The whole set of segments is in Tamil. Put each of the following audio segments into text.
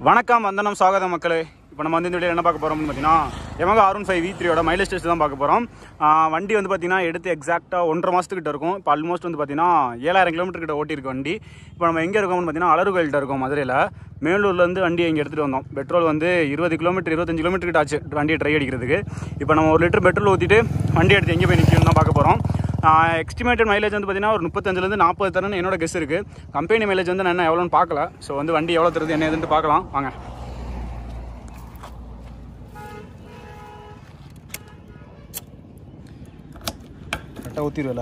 வணக்கம் வந்தனம் சாகத மக்களே இப்போ நம்ம வந்து இந்த வீடியோ என்ன பார்க்க போகிறோம்னு பார்த்தீங்கன்னா எமகா ஆர்ஒன் ஃபைவ் வி த்ரீயோட மைலேஜ் டெஸ்ட் தான் பார்க்க போகிறோம் வண்டி வந்து பார்த்தீங்கன்னா எடுத்து எக்ஸாக்டாக ஒன்றரை மாதத்துக்கிட்ட இருக்கும் இப்போ ஆல்மோஸ்ட் வந்து பார்த்தீங்கன்னா ஏழாயிரம் கிலோமீட்டர் கிட்ட ஓட்டியிருக்கு வண்டி இப்போ நம்ம எங்கே இருக்கோம்னு பார்த்தீங்கன்னா அலறுகோயில்கிட்ட இருக்கோம் மதுரையில் மேலூர்லேருந்து வண்டி இங்கே எடுத்துகிட்டு வந்தோம் பெட்ரோல் வந்து இருபது கிலோமீட்டர் இருபத்தஞ்சு கிலோமீட்டர் கிட்ட ஆச்சு வண்டியை ட்ரை அடிக்கிறதுக்கு இப்போ நம்ம ஒரு லிட்டர் பெட்ரோல் ஊற்றிட்டு வண்டி எடுத்து எங்கே போய் நிற்கணும் தான் பார்க்க போகிறோம் எஸ்டிமேட்டட் மைலேஜ் வந்து பார்த்தீங்கன்னா ஒரு முப்பத்தஞ்சுலேருந்து நாற்பது தரன்னு என்னோட கெஸ் இருக்குது கம்பெனி மைலேஜ் வந்து நான் என்ன எவ்வளோன்னு பார்க்கல ஸோ வந்து வண்டி எவ்வளோ தருது என்ன ஏதுன்ட்டு பார்க்கலாம் வாங்க கரெக்டாக ஊற்றிடுவில்ல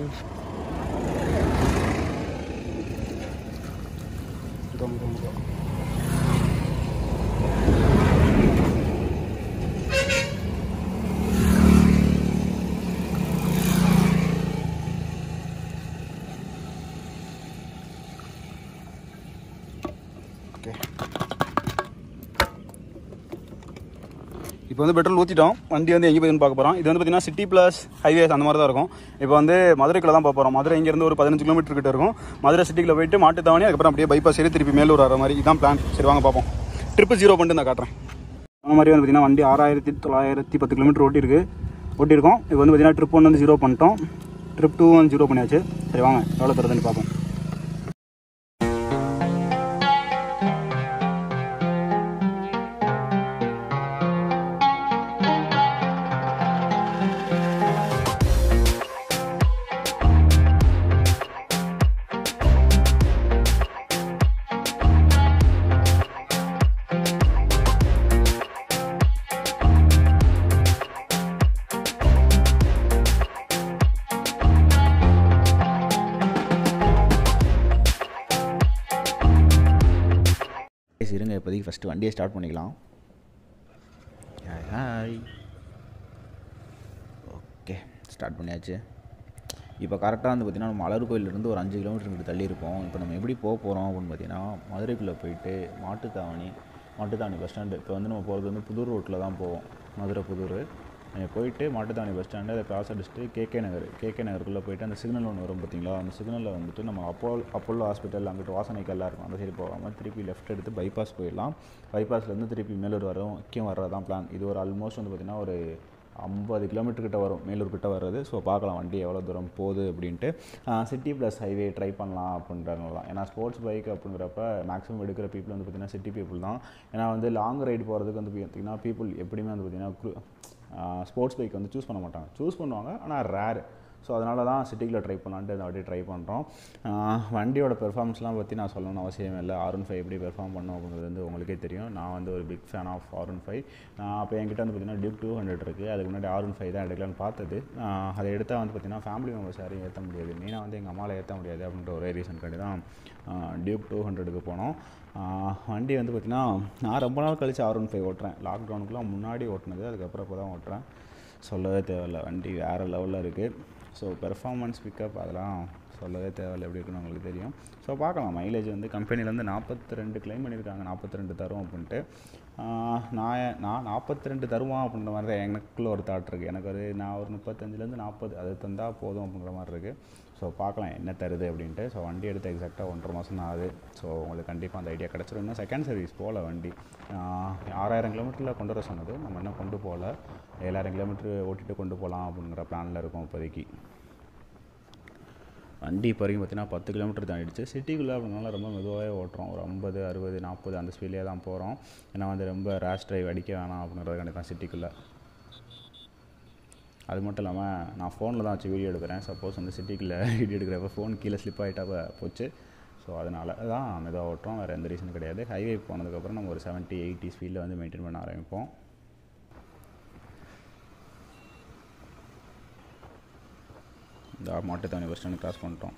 ஓகே இப்போ வந்து பெட்ரோல் ஊற்றிட்டோம் வண்டி வந்து எங்கே போகுதுன்னு பார்க்க போகிறோம் இது வந்து பார்த்தீங்கன்னா சிட்டி ப்ளஸ் ஹைவேஸ் அந்த மாதிரி தான் இருக்கும் இப்போ வந்து மதுரைக்குள்ள தான் போக போகிறோம் மதுரை இங்கேருந்து ஒரு பதினஞ்சு கிலோமீட்டர் கிட்ட இருக்கும் மதுரை சிட்டிக்குள்ள போயிட்டு மாட்டு தவணி அதுக்கப்புறம் அப்படியே பைபாஸ் ஏறி திருப்பி மேலூர் வர மாதிரி இதான் பிளான் சரி வாங்க பார்ப்போம் ட்ரிப்பு ஜீரோ பண்ணிட்டு நான் காட்டுறேன் அந்த மாதிரி வந்து பார்த்தீங்கன்னா வண்டி ஆறாயிரத்தி தொள்ளாயிரத்தி பத்து கிலோமீட்டர் ஓட்டியிருக்கு ஓட்டியிருக்கோம் இப்போ வந்து பார்த்தீங்கன்னா ட்ரிப் ஒன்று வந்து ஜீரோ பண்ணிட்டோம் ட்ரிப் டூ வந்து ஜீரோ பண்ணியாச்சு சரி வாங்க எவ்வளோ தருதுன்னு பார்ப்போம் Guys, இருங்க இப்போதைக்கு ஃபஸ்ட்டு வண்டியை ஸ்டார்ட் பண்ணிக்கலாம் ஹாய் ஓகே ஸ்டார்ட் பண்ணியாச்சு இப்போ கரெக்டாக வந்து பார்த்திங்கன்னா நம்ம மலர் கோயிலிருந்து ஒரு அஞ்சு கிலோமீட்டர் கிட்ட தள்ளி இருப்போம் இப்போ நம்ம எப்படி போக போகிறோம் அப்படின்னு பார்த்தீங்கன்னா மதுரைக்குள்ளே போயிட்டு மாட்டுத்தாவணி மாட்டுத்தாவணி பஸ் ஸ்டாண்டு இப்போ வந்து நம்ம போகிறது வந்து புதூர் ரோட்டில் தான் போவோம் மதுரை புதூர் அங்கே போயிட்டு மாட்டுத்தாவணி பஸ் ஸ்டாண்டு அதை கிராஸ் அடிச்சுட்டு கேகே நகர் கேகே நகருக்குள்ளே போயிட்டு அந்த சிக்னல் ஒன்று வரும் பார்த்தீங்களா அந்த சிக்னலில் வந்துட்டு நம்ம அப்போ அப்போலோ ஹாஸ்பிட்டல் அங்கிட்டு வாசனைக்கெல்லாம் இருக்கும் அந்த சைடு போகாமல் திருப்பி லெஃப்ட் எடுத்து பைபாஸ் போயிடலாம் பைபாஸ்லேருந்து திருப்பி மேலூர் வரும் முக்கியம் வர்றது தான் பிளான் இது ஒரு ஆல்மோஸ்ட் வந்து பார்த்திங்கன்னா ஒரு ஐம்பது கிலோமீட்டர் கிட்ட வரும் மேலூர் கிட்ட வர்றது ஸோ பார்க்கலாம் வண்டி எவ்வளோ தூரம் போகுது அப்படின்ட்டு சிட்டி ப்ளஸ் ஹைவே ட்ரை பண்ணலாம் அப்படின்றவங்க தான் ஏன்னா ஸ்போர்ட்ஸ் பைக் அப்படிங்கிறப்ப மேக்ஸிமம் எடுக்கிற பீப்புள் வந்து பார்த்திங்கன்னா சிட்டி பீப்புள் தான் ஏன்னா வந்து லாங் ரைடு போகிறதுக்கு வந்து பார்த்திங்கன்னா பீப்புள் எப்படியுமே வந்து பார்த்திங்கன்னா ஸ்போர்ட்ஸ் பைக் வந்து சூஸ் பண்ண மாட்டாங்க சூஸ் பண்ணுவாங்க ஆனால் ரேர் ஸோ அதனால தான் சிட்டிக்குள்ளே ட்ரை பண்ணலான்ட்டு அதை அப்படியே ட்ரை பண்ணுறோம் வண்டியோட பெர்ஃபார்மன்ஸ்லாம் பற்றி நான் சொல்லணும்னு அவசியம் இல்லை ஆர் ஒன் ஃபைவ் எப்படி பெர்ஃபார்ம் பண்ணும் அப்படிங்கிறது வந்து உங்களுக்கே தெரியும் நான் வந்து ஒரு big fan of R one five அப்போ என்கிட்ட வந்து பார்த்திங்கன்னா டியூக் டூ ஹண்ட்ரட் இருக்குது அதுக்கு முன்னாடி ஆர் ஒன் ஃபைவ் தான் எடுக்கலான்னு பார்த்தது ஆஹ் அதை எடுத்தால் வந்து பார்த்திங்கன்னா ஃபேமிலி மெம்பர்ஸ் யாரையும் ஏற்ற முடியாது மெயினாக வந்து எங்கள் அம்மாவில் ஏற்ற முடியாது அப்படின்ற ஒரே ரீசன் காண்டி தான் டியூக் டூ ஹண்ட்ரடுக்கு போனோம் ஆஹ் வண்டி வந்து பார்த்திங்கன்னா நான் ரொம்ப நாள் கழிச்சு ஆர் ஒன் ஃபைவ் ஓட்டுறேன் லாக்டவுனுக்குலாம் முன்னாடி ஓட்டினது அதுக்கப்புறம் இப்போ தான் ஓட்டுறேன் சொல்லவே தேவையில்ல வண்டி வேறு லெவலில் இருக்குது ஸோ பெர்ஃபார்மன்ஸ் பிக்கப் அதெல்லாம் சொல்லவே தேவையில்லை எப்படி இருக்குன்னு உங்களுக்கு தெரியும் ஸோ பார்க்கலாம் மைலேஜ் வந்து கம்பெனிலேருந்து நாற்பத்தி ரெண்டு கிளைம் பண்ணியிருக்காங்க நாற்பத்தி ரெண்டு தரும் அப்படின்ட்டு ஆஹ் நான் நான் நாற்பத்தி ரெண்டு தருவான் அப்படின்ற மாதிரி தான் எனக்குள்ள ஒரு தாட் இருக்குது எனக்கு ஒரு நான் ஒரு முப்பத்தஞ்சுலேருந்து நாற்பது அது தந்தால் போதும் அப்படிங்கிற மாதிரி இருக்குது ஸோ பார்க்கலாம் என்ன தருது அப்படின்ட்டு ஸோ வண்டி எடுத்து எக்ஸாக்டாக ஒன்றரை மாதம் தான் ஆகுது ஸோ உங்களுக்கு கண்டிப்பாக அந்த ஐடியா கிடச்சிரும் இன்னும் செகண்ட் சர்வீஸ் போகல வண்டி ஆஹ் ஆறாயிரம் கிலோமீட்டரில் கொண்டு வர சொன்னது நம்ம இன்னும் கொண்டு போகல ஏழாயிரம் கிலோமீட்டர் ஓட்டிட்டு கொண்டு போகலாம் அப்படிங்கிற பிளானில் இருக்கோம் இப்போதைக்கு வண்டி இப்போ வரைக்கும் பார்த்தீங்கன்னா பத்து கிலோமீட்டர் தாண்டிடுச்சு சிட்டிக்குள்ளே அப்படினால ரொம்ப மெதுவாகவே ஓட்டுறோம் ஒரு ஐம்பது அறுபது நாற்பது அந்த ஸ்பீட்லேயே தான் போகிறோம் ஏன்னா வந்து ரொம்ப ரேஷ் டிரைவ் அடிக்க வேணாம் அப்படின்றதுக்காண்டி தான் சிட்டிக்குள்ளே அது மட்டும் இல்லாமல் நான் ஃபோனில் தான் வச்சு வீடியோ எடுக்கிறேன் சப்போஸ் வந்து சிட்டிக்குள்ளே வீடியோ எடுக்கிறப்ப ஃபோன் கீழே ஸ்லிப் ஆகிட்டா போச்சு ஸோ அதனால தான் மெதுவாக ஓட்டுறோம் வேறு எந்த ரீசனும் கிடையாது ஹைவே போனதுக்கப்புறம் நம்ம ஒரு செவன்ட்டி எயிட்டி ஸ்பீடில் வந்து மெயின்டைன் பண்ண ஆரம்பிப்போம் இந்த மாட்டுத்தாவணி பஸ் ஸ்டாண்டு கிராஸ் பண்ணிட்டோம்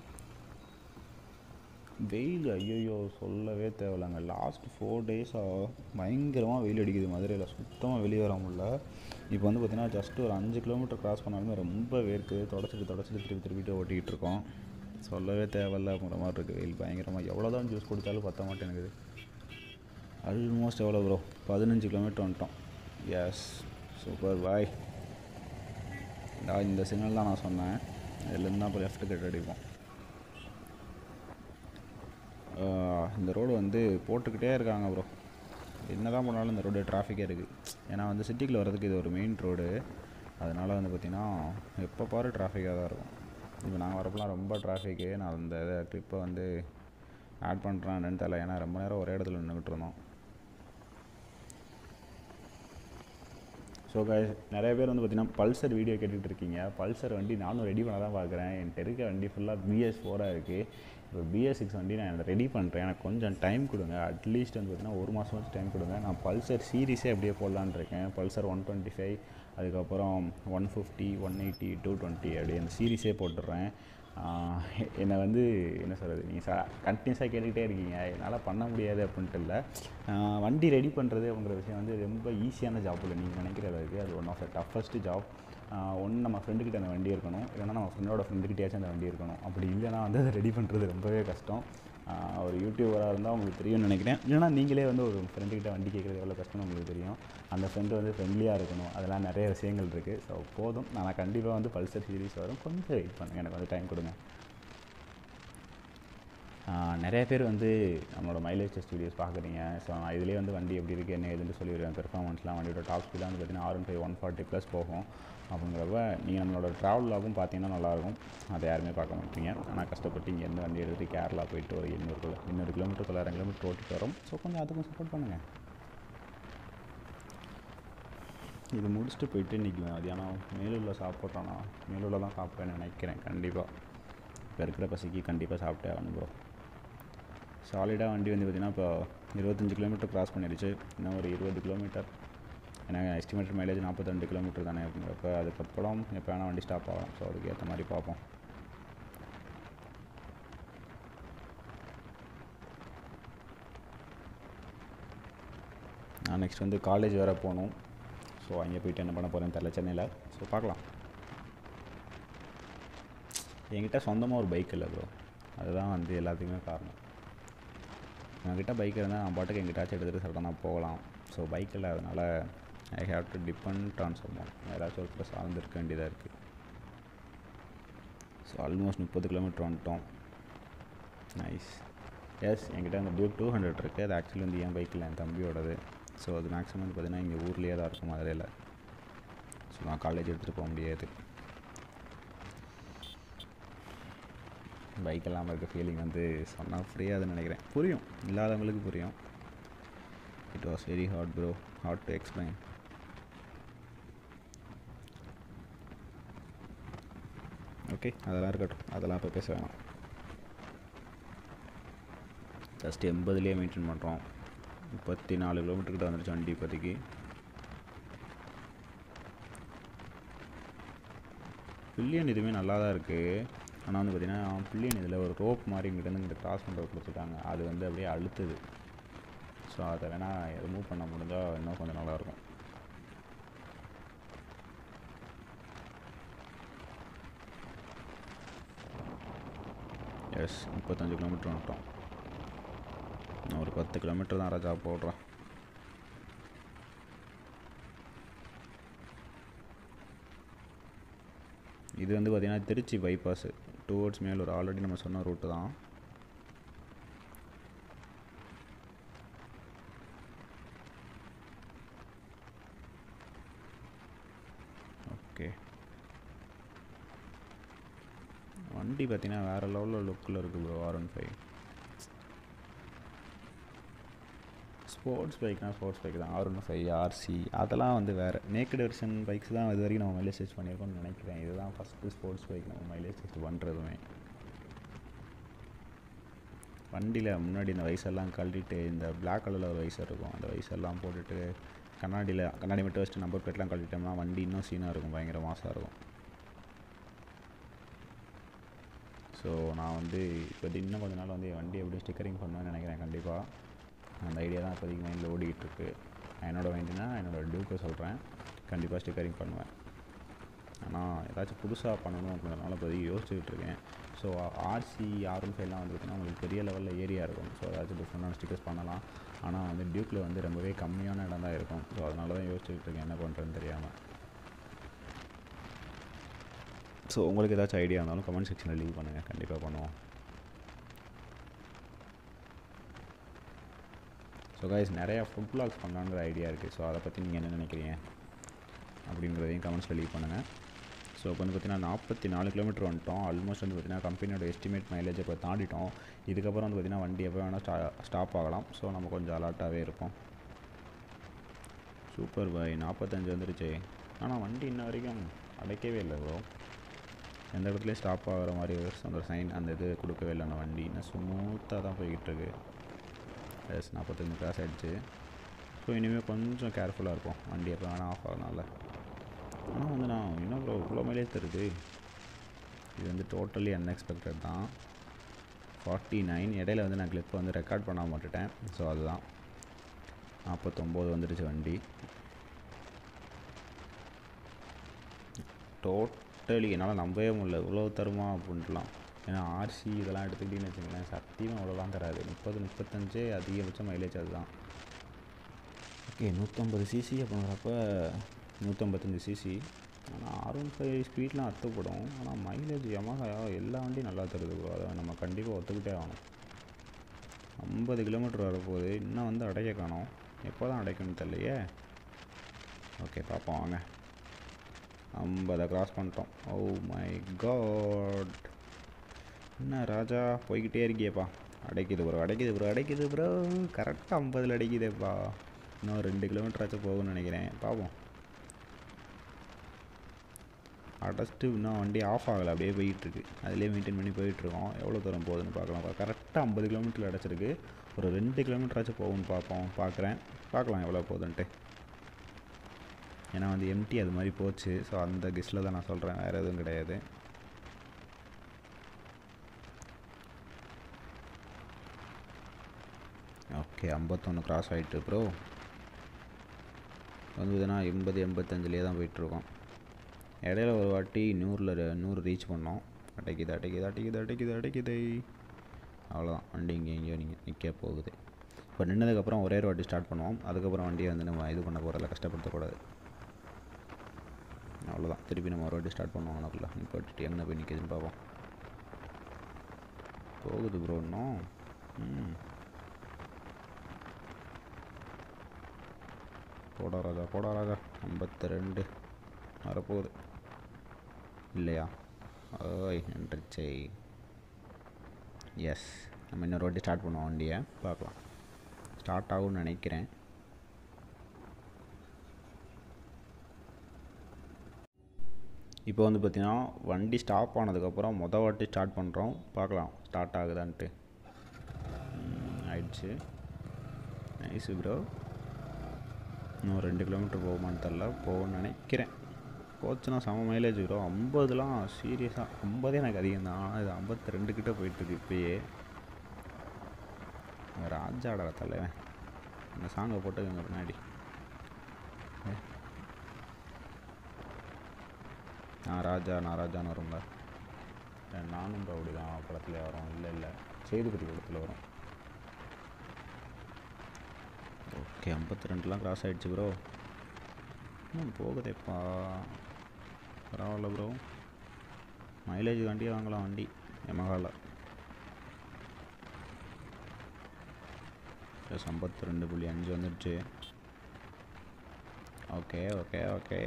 வெயில் ஐயோ சொல்லவே தேவையில்லைங்க லாஸ்ட் ஃபோர் டேஸாக பயங்கரமாக வெயில் அடிக்குது மதுரையில் சுத்தமாக வெளியே வர முடியல இப்போ வந்து பார்த்திங்கன்னா ஜஸ்ட் ஒரு அஞ்சு கிலோமீட்டர் கிராஸ் பண்ணாலுமே ரொம்ப வேர்க்குது தொடச்சிட்டு தொடச்சிட்டு திருப்பி திருப்பிட்டு ஓட்டிக்கிட்டு இருக்கோம் சொல்லவே தேவையில்ல அப்படிங்கிற மாதிரி இருக்குது வெயில் பயங்கரமாக எவ்வளோ தான் ஜூஸ் குடித்தாலும் பத்த மாட்டேங்குது ஆல்மோஸ்ட் எவ்வளோ ப்ரோ பதினஞ்சு கிலோமீட்டர் வந்துட்டோம் எஸ் சூப்பர் பாய் நான் இந்த சிக்னல் தான் நான் சொன்னேன் இதுலேருந்து தான் இப்போ லெஃப்ட் கட் அடிப்போம் ஆஹ் இந்த ரோடு வந்து போட்டுக்கிட்டே இருக்காங்க ப்ரோ என்ன தான் பண்ணாலும் இந்த ரோடு டிராஃபிக்கே இருக்குது ஏன்னா வந்து சிட்டிக்குள்ளே வர்றதுக்கு இது ஒரு மெயின் ரோடு அதனால் வந்து பார்த்திங்கன்னா எப்போ பாரு டிராஃபிக்காக தான் இருக்கும் இப்போ நாங்கள் வரப்போலாம் ரொம்ப டிராஃபிக்கு நான் அந்த இதை ட்ரிப்பை வந்து ஆட் பண்ணுறேன் என்னன்னு தெரியல ஏன்னா ரொம்ப நேரம் ஒரே இடத்துல நின்றுக்கிட்டு இருந்தோம் ஸோ guys நிறைய பேர் வந்து பார்த்தீங்கன்னா பல்சர் வீடியோ கேட்டுட்டு இருக்கீங்க பல்சர் வண்டி நானும் ரெடி பண்ண தான் பார்க்குறேன் என்கிட்ட இருக்க வண்டி ஃபுல்லாக பிஎஸ் ஃபோராக இருக்குது இப்போ பிஎஸ் சிக்ஸ் வண்டி நான் ரெடி பண்ணுறேன் எனக்கு கொஞ்சம் டைம் கொடுங்க அட்லீஸ்ட் வந்து பார்த்தீங்கன்னா ஒரு மாதம் வச்சு டைம் கொடுங்க நான் பல்சர் சீரிஸே அப்படியே போடலான்னு இருக்கேன் பல்சர் ஒன் டுவெண்ட்டி ஃபைவ் அதுக்கப்புறம் one fifty one eighty two twenty அப்படி அந்த சீரிஸே போட்டுடுறேன் ஆஹ் என்னை வந்து என்ன சொல்கிறது நீங்கள் ச கண்டினியூஸாக கேட்டுக்கிட்டே இருக்கீங்க என்னால் பண்ண முடியாது அப்படின்ட்டு இல்லை ஆஹ் வண்டி ரெடி பண்ணுறது அப்படிங்கிற விஷயம் வந்து ரொம்ப ஈஸியான ஜாப் இல்லை நீங்கள் நினைக்கிற அளவுக்கு அது one of the toughest job ஒன்று நம்ம ஃப்ரெண்டுக்கிட்ட அந்த வண்டி இருக்கணும் இல்லைன்னா நம்ம ஃப்ரெண்டோட ஃப்ரெண்டுக்கிட்டேயாச்சும் அந்த வண்டி இருக்கணும் அப்படி இல்லைன்னா வந்து அதை ரெடி பண்ணுறது ரொம்பவே கஷ்டம் ஆஹ் ஒரு யூடியூபராக இருந்தால் உங்களுக்கு தெரியும்னு நினைக்கிறேன் இல்லைனா நீங்களே வந்து ஒரு ஃப்ரெண்டுக்கிட்ட வண்டி கேட்குறது எவ்வளோ கஷ்டம்னு உங்களுக்கு தெரியும் அந்த ஃப்ரெண்டு வந்து ஃப்ரெண்ட்லியாக இருக்கணும் அதெல்லாம் நிறைய விஷயங்கள் இருக்குது ஸோ போதும் நான் கண்டிப்பாக வந்து பல்சர் சீரிஸ் வரும் கொஞ்சம் வெயிட் பண்ணுங்கள் எனக்கு வந்து டைம் கொடுங்க ஆஹ் நிறைய பேர் வந்து நம்மளோட மைலேஜ் டெஸ்ட் வீடியோஸ் பார்க்குறீங்க ஸோ நான் இதிலே வந்து வண்டி எப்படி இருக்குது என்ன ஏதுன்னு சொல்லிடுவேன் பெர்ஃபார்மன்ஸ்லாம் வண்டியோட டாப் ஸ்பீடாக வந்து பார்த்தீங்கன்னா R one five one forty plus போகும் அப்படிங்கிறப்ப நீங்கள் நம்மளோட ட்ராவலாகும் பார்த்தீங்கன்னா நல்லாயிருக்கும் அதை யாருமே பார்க்க மாட்டீங்க ஆனால் கஷ்டப்பட்டு இங்கேருந்து வண்டி எடுத்துகிட்டு கேரளா போயிட்டு ஒரு எண்ணூறு கிலோ இன்னொரு கிலோமீட்டர் தொள்ளாயிரம் கிலோமீட்டர் ஓட்டிட்டு வரோம் ஸோ கொஞ்சம் அதுக்கும் சப்போர்ட் பண்ணுங்கள் இது முடிச்சுட்டு போயிட்டு இன்றைக்கி மதியானம் மேலூரில் சாப்பிட்றேன்னா மேலூரில் தான் சாப்பிட்றேன்னு நினைக்கிறேன் கண்டிப்பாக இப்போ இருக்கிற பசிக்கு கண்டிப்பாக சாப்பிட்டே ஆகணும் ப்ரோ சாலிடாக வண்டி வந்து பார்த்திங்கன்னா இப்போ இருபத்தஞ்சி கிலோமீட்டர் கிராஸ் பண்ணிடுச்சு இன்னும் ஒரு இருபது கிலோமீட்டர் எனக்கு எஸ்டிமேட்டட் மைலேஜ் நாற்பத்தெண்டு கிலோமீட்டர் தானே அப்படிங்கிறப்ப அதுக்கப்புறம் எப்போ வேணால் வண்டி ஸ்டாப் ஆகலாம் ஸோ அதுக்கு ஏற்ற மாதிரி பார்ப்போம் நான் நெக்ஸ்ட் வந்து காலேஜ் வேறு போகணும் ஸோ அங்கே போயிட்டு என்ன பண்ண போகிறேன்னு தெரில சென்னையில் ஸோ பார்க்கலாம் என்கிட்ட சொந்தமாக ஒரு பைக் இல்லை ப்ரோ அதுதான் வந்து எல்லாத்துக்குமே காரணம் என்கிட்ட பைக் இருந்தால் நான் பாட்டுக்கு எங்கிட்டாச்சும் எடுத்துகிட்டு சடனாக போகலாம் ஸோ பைக் இல்லை அதனால் I have to depend on someone யாராச்சும் ஒரு ப்ளஸ் சார்ந்து இருக்க வேண்டியதாக இருக்குது ஸோ ஆல்மோஸ்ட் முப்பது கிலோமீட்டர் வந்துட்டோம் நைஸ் எஸ் என்கிட்ட அந்த டியூக் டூ ஹண்ட்ரட் இருக்குது அது ஆக்சுவலி வந்து என் பைக்கில் என் தம்பியோடது ஸோ அது மேக்ஸிமம் வந்து பார்த்திங்கன்னா இங்கே ஊர்லேயே தான் இருக்கும் மதுரையில் ஸோ நான் காலேஜ் எடுத்துகிட்டு போக முடியாது பைக் இல்லாமல் இருக்க ஃபீலிங் வந்து சொன்னால் புரியாதுன்னு நினைக்கிறேன் புரியும் இல்லாதவங்களுக்கு புரியும் it was very hard bro hard to explain okay அதெல்லாம் இருக்கட்டும் அதெல்லாம் இப்போ பேச வேணாம் ஜஸ்ட் எண்பதுலேயே மெயின்டைன் பண்ணுறோம் முப்பத்தி நாலு கிலோமீட்டர் கிட்ட வந்துருச்சு வண்டி இப்போதைக்கு பில்லியன் இதுவுமே நல்லா தான் இருக்குது ஆனால் வந்து பார்த்திங்கன்னா பில்லியன் இதில் ஒரு ரோப் மாதிரி இங்கிட்ட இந்த கிராஸ் பண்ணுறது கொடுத்துருக்காங்க அது வந்து அப்படியே அழுத்துது ஸோ அதை வேணால் ரிமூவ் பண்ண முடிஞ்சால் இன்னும் கொஞ்சம் நல்லாயிருக்கும் எஸ் முப்பத்தஞ்சு கிலோமீட்டர் வந்துட்டோம் நான் ஒரு பத்து கிலோமீட்டர் தான் ராஜா போடுறேன் இது வந்து பார்த்திங்கன்னா Trichy bypass towards Melur already நம்ம சொன்ன ரூட்டு தான் ஓகே வண்டி பார்த்தீங்கன்னா வேறு லெவலில் லுக்கில் இருக்குது bro R one five sports பைக்னால் ஸ்போர்ட்ஸ் பைக் தான் ஆர் ஒன் ஃபைவ் ஆர்சி அதெல்லாம் வந்து வேறு நேக்கட் வெர்ஷன் பைக்ஸ் தான் இது வரைக்கும் நம்ம மைலேஜ் டெஸ்ட் பண்ணியிருக்கோம்னு நினைக்கிறேன் இதுதான் ஃபஸ்ட்டு ஸ்போர்ட்ஸ் பைக் நம்ம மைலேஜ் டெஸ்ட் பண்ணுறதுமே வண்டியில் முன்னாடி இந்த வயசெல்லாம் கழட்டிட்டு இந்த பிளாக் கலரில் ஒரு வயசு இருக்கும் அந்த வயசெல்லாம் போட்டுட்டு கண்ணாடியில் கண்ணாடி மட்டும் வச்சுட்டு நம்பர் பிளேட்லாம் கழட்டிட்டோம்னா வண்டி இன்னும் சீனாக இருக்கும் பயங்கர மாசாக இருக்கும் ஸோ நான் வந்து இப்போ இன்னும் கொஞ்ச நாள் வந்து என் வண்டி எப்படி ஸ்டிக்கரிங் பண்ணுவேன்னு நினைக்கிறேன் கண்டிப்பாக அந்த ஐடியா தான் இப்போதைக்கு மைண்டில் ஓடிக்கிட்டு இருக்கு என்னோடய வண்டினா என்னோடய டியூக்கை சொல்கிறேன் கண்டிப்பாக ஸ்டிக்கரிங் பண்ணுவேன் ஆனால் ஏதாச்சும் புதுசாக பண்ணணும் அப்படின்றதுனால இப்போதைக்கு யோசிச்சுக்கிட்டு இருக்கேன் ஸோ ஆர்சி ஆர் ஒன் ஃபைவ்லாம் வந்து பார்த்திங்கன்னா உங்களுக்கு பெரிய லெவலில் ஏரியா இருக்கும் ஸோ ஏதாச்சும் டிஃப்ரெண்டான ஸ்டிக்கர்ஸ் பண்ணலாம் ஆனால் வந்து டியூக்கில் வந்து ரொம்பவே கம்மியான இடம் தான் இருக்கும் ஸோ அதனால தான் யோசிச்சுக்கிட்டு இருக்கேன் என்ன பண்ணுறதுன்னு தெரியாமல் ஸோ உங்களுக்கு ஏதாச்சும் ஐடியா இருந்தாலும் கமெண்ட் செக்ஷனில் லீவ் பண்ணுங்கள் கண்டிப்பாக பண்ணுவோம் ஸோ கைஸ் நிறையா ஃபுட் பிளாக்ஸ் பண்ணலான்ற ஐடியா இருக்குது ஸோ அதை பற்றி நீங்கள் என்ன நினைக்கிறீங்க அப்படின்றதையும் கமெண்ட்ஸில் லீவ் பண்ணுங்கள் ஸோ இப்போ வந்து பார்த்தீங்கன்னா நாற்பத்தி நாலு கிலோமீட்டர் வந்துட்டோம் ஆல்மோஸ்ட் வந்து பார்த்தீங்கன்னா கம்பெனியோட எஸ்டிமேட் மைலேஜ் இப்போ தாண்டிட்டோம் இதுக்கப்புறம் வந்து பார்த்தீங்கன்னா வண்டி எப்போ வேணால் ஸ்டா ஸ்டாப் ஆகலாம் ஸோ நம்ம கொஞ்சம் அலர்ட்டாகவே இருப்போம் சூப்பர் பாய் நாற்பத்தஞ்சு வந்துருச்சு ஆனால் வண்டி இன்ன வரைக்கும் அடைக்கவே இல்லை ப்ரோ எந்த இடத்துலையும் ஸ்டாப் ஆகிற மாதிரி ஒரு அந்த சைன் அந்த இது கொடுக்கவே இல்லை அந்த வண்டி இன்னும் ஸ்மூத்தாக தான் போய்கிட்டு இருக்கு எஸ் நாற்பத்தஞ்சு கிராஸ் ஆகிடுச்சு ஸோ இனிமேல் கொஞ்சம் கேர்ஃபுல்லாக இருக்கும் வண்டி எப்போ வேணால் ஆஃப் ஆகனால ஆனால் வந்து நான் இன்னும் ப்ரோ இவ்வளோ மைலேஜ் தருது இது வந்து டோட்டலி அன்எக்ஸ்பெக்டட் தான் ஃபார்ட்டி நைன் இடையில வந்து நான் கிளிப் வந்து ரெக்கார்ட் பண்ண மாட்டுட்டேன் ஸோ அதுதான் நாற்பத்தொம்போது வந்துடுச்சு வண்டி டோட்டலி என்னால் நம்பவே முடியல இவ்வளோ தருமா அப்படின்ட்டுலாம் ஏன்னா ஆர்சி இதெல்லாம் எடுத்துக்கிட்டிங்கன்னு வச்சுங்களேன் சத்தியமாக அவ்வளோலாம் தராது முப்பது முப்பத்தஞ்சு அதிகபட்ச மைலேஜ் அதுதான் ஓகே நூற்றம்பது சிசி அப்படிங்கிறப்ப நூற்றம்பத்தஞ்சு சிசி ஆனால் ஆர் ஒன் ஃபைவ் ஸ்பீட்லாம் அத்துப்படும் ஆனால் மைலேஜ் Yamaha எல்லா வண்டியும் நல்லா தருது ப்ரோ அதை நம்ம கண்டிப்பாக ஒத்துக்கிட்டே ஆகணும் ஐம்பது கிலோமீட்டர் வரப்போகுது இன்னும் வந்து அடைக்க காணோம் எப்போ தான் அடைக்கணும்னு தெரியலையே ஓகே பார்ப்போம் வாங்க ஐம்பதை கிராஸ் பண்ணிட்டோம் ஓ மை காட் என்ன ராஜா போய்கிட்டே இருக்கியேப்பா அடைக்குது ப்ரோ அடைக்குது ப்ரோ அடைக்குது ப்ரோ கரெக்டாக ஐம்பதில் அடைக்குதேப்பா இன்னும் ரெண்டு கிலோமீட்டர் ஆச்சும் போகும்னு நினைக்கிறேன் பார்ப்போம் அடைச்சிட்டு இன்னும் வண்டி ஆஃப் ஆகலை அப்படியே போயிட்டுருக்கு அதிலே மெயின்டைன் பண்ணி போயிட்டுருக்கோம் எவ்வளோ தூரம் போகுதுன்னு பார்க்கலாம் கரெக்டாக ஐம்பது கிலோமீட்டரில் அடைச்சிருக்கு ஒரு ரெண்டு கிலோமீட்டராச்சும் போகும்னு பார்ப்போம் பார்க்குறேன் பார்க்கலாம் எவ்வளோ போகுதுன்ட்டு ஏன்னா வந்து எம்டி அது மாதிரி போச்சு ஸோ அந்த கெஸ்ட்டில் தான் நான் சொல்கிறேன் வேறு எதுவும் கிடையாது ஓகே ஐம்பத்தொன்று கிராஸ் ஆகிட்டு ப்ரோ வந்து பார்த்தீங்கன்னா எண்பது எண்பத்தஞ்சிலே தான் போயிட்டுருக்கோம் இடையில ஒரு வாட்டி நூறில் நூறு ரீச் பண்ணோம் அடைக்குது அடைக்குது அடைக்குது அடைக்குது அடைக்குது அவ்வளோதான் வண்டி இங்கே எங்கேயோ நீங்கள் நிற்க போகுது இப்போ நின்னதுக்கப்புறம் ஒரே ஒரு வாட்டி ஸ்டார்ட் பண்ணுவோம் அதுக்கப்புறம் வண்டியை வந்து நம்ம இது பண்ண போகிறதில்ல கஷ்டப்படுத்தக்கூடாது அவ்வளோதான் திருப்பி நம்ம ஒரு வாட்டி ஸ்டார்ட் பண்ணுவோம் அவனுக்குள்ள நிப்பாட்டிட்டு எங்கே போய் நிற்கிதுன்னு பார்ப்போம் போகுது ப்ரோ இன்னும் ம் போடா ராஜா போடா ராஜா ஐம்பத்தி ரெண்டு வரப்போகுது இல்லையா ஓய் நன்றிச்சை எஸ் நம்ம இன்னொரு வாட்டி ஸ்டார்ட் பண்ணுவோம் வண்டியை பார்க்கலாம் ஸ்டார்ட் ஆகும்னு நினைக்கிறேன் இப்போ வந்து பார்த்திங்கன்னா வண்டி ஸ்டாப் ஆனதுக்கப்புறம் மொதல் வாட்டி ஸ்டார்ட் பண்ணுறோம் பார்க்கலாம் ஸ்டார்ட் ஆகுதான்ட்டு ம், ஆயிடுச்சு நைஸு ப்ரோ இன்னும் ரெண்டு கிலோமீட்டர் போகுமான்னு தெரில போகும்னு நினைக்கிறேன் போச்சுன்னா செம மைலேஜ் வரும் ஐம்பதுலாம் சீரியஸாக ஐம்பதே எனக்கு அதிகம் தான் ஆனால் இது ஐம்பத்தி ரெண்டு கிட்ட போயிட்டுருக்கு இப்பயே ராஜாடா தலைவன் இந்த சாங்கை போட்டுக்கங்க பின்னாடி ஏ. நான் ராஜா நான் ராஜான்னு வரும்ல ஏ, நானும் ரவுடி தான் படத்தில் வரும் இல்லை இல்லை சேதுபதி படத்தில் வரும் ஓகே ஐம்பத்தி ரெண்டுலாம் கிராஸ் ஆகிடுச்சு ப்ரோ இன்னும் போகுதேப்பா பரவாயில்ல ப்ரோ மைலேஜ் வண்டியே வாங்கலாம் வண்டி எமகாவில் ப்ளஸ் ஐம்பத்தி ரெண்டு புள்ளி அஞ்சு வந்துடுச்சு ஓகே ஓகே ஓகே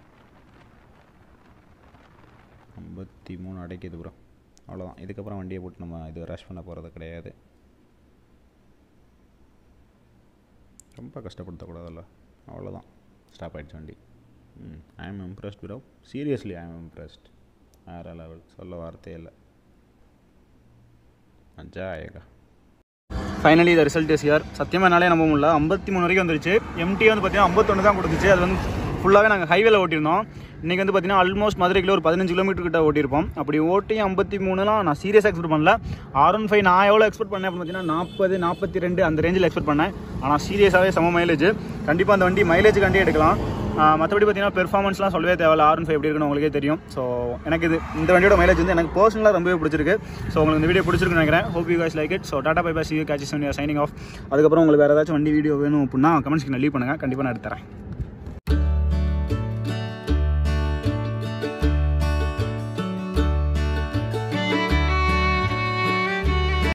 ஐம்பத்தி மூணு அடைக்குது ப்ரோ அவ்வளோதான் இதுக்கப்புறம் வண்டியை போட்டு நம்ம இது ரஷ் பண்ண போகிறது கிடையாது ரொம்ப கஷ்டப்படுத்தக்கூடாதுல்ல அவ்வளோதான் ஸ்டாப் ஆகிடுச்சு வண்டி ம் I am impressed bro seriously I am impressed வேறு லெவல் சொல்ல வார்த்தையே இல்லை மஜா ஆயேகா finally the result is here சத்தியமாக என்னாலே நம்ப முடியல ஐம்பத்தி மூணு வரைக்கும் வந்துருச்சு எம்டி வந்து பார்த்தீங்கன்னா ஐம்பத்தொன்று தான் கொடுத்துச்சு அது வந்து ஃபுல்லாகவே நாங்கள் ஹைவேல ஓட்டியிருந்தோம் இன்றைக்கி வந்து பார்த்தீங்கன்னா ஆல்மோஸ்ட் மதுரைக்குள்ள ஒரு பதினஞ்சு கிலோமீட்டர் கிட்ட ஓட்டியிருப்போம் அப்படி ஓட்டி ஐம்பத்தி மூணுலாம் நான் சீரியஸாக எக்ஸ்பெக்ட் பண்ணல ஆர் ஒன் ஃபைவ் நான் எவ்வளோ எக்ஸ்பெக்ட் பண்ணேன் அப்படின்னு பார்த்தீங்கன்னா நாற்பது நாற்பத்தி ரெண்டு அந்த ரேஞ்சில் எக்ஸ்பெக்ட் பண்ணேன் ஆனால் சீரியஸாகவே செம மைலேஜ் கண்டிப்பாக அந்த வண்டி மைலேஜ் கண்டி எடுக்கலாம் ஆஹ் மற்றபடி பார்த்தீங்கன்னா பெர்ஃபார்மன்ஸ்லாம் சொல்லவே தேவையில்ல ஆர் ஒன் ஃபைவ் எப்படி இருக்குன்னு உங்களுக்கே தெரியும் ஸோ எனக்கு இது இந்த வண்டியோட மைலேஜ் வந்து எனக்கு பர்சனலாக ரொம்பவே பிடிச்சிருக்கு ஸோ உங்களுக்கு இந்த வீடியோ பிடிச்சிருக்குன்னு நினைக்கிறேன் hope you guys like it so tata bye bye சி கேட்சி சைனிங் ஆஃப் அதுக்கப்புறம் உங்களுக்கு வேறு ஏதாச்சும் வண்டி வீடியோ வேணும் அப்படின்னா கமெண்ட்ஸ்க்கு லீவ் பண்ணுங்கள் கண்டிப்பாக நான் எடுத்துறேன்